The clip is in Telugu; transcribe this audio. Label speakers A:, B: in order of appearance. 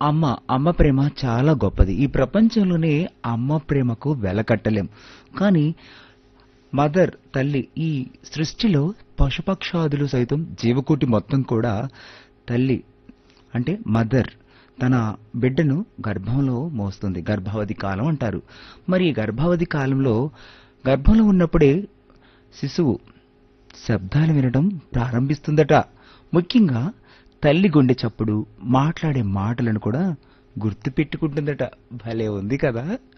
A: అమ్మ అమ్మ ప్రేమ చాలా గొప్పది ఈ ప్రపంచంలోనే అమ్మ ప్రేమకు వెలకట్టలేం కానీ మదర్ తల్లి ఈ సృష్టిలో పశుపక్షాదులు సైతం జీవకోటి మొత్తం కూడా తల్లి అంటే మదర్ తన బిడ్డను గర్భంలో మోస్తుంది గర్భవతి కాలం అంటారు మరి ఈ గర్భవతి కాలంలో గర్భంలో ఉన్నప్పుడే శిశువు శబ్దాలు వినడం ప్రారంభిస్తుందట ముఖ్యంగా తల్లి గుండె చప్పుడు మాట్లాడే మాటలను కూడా గుర్తుపెట్టుకుంటుందట భలే ఉంది కదా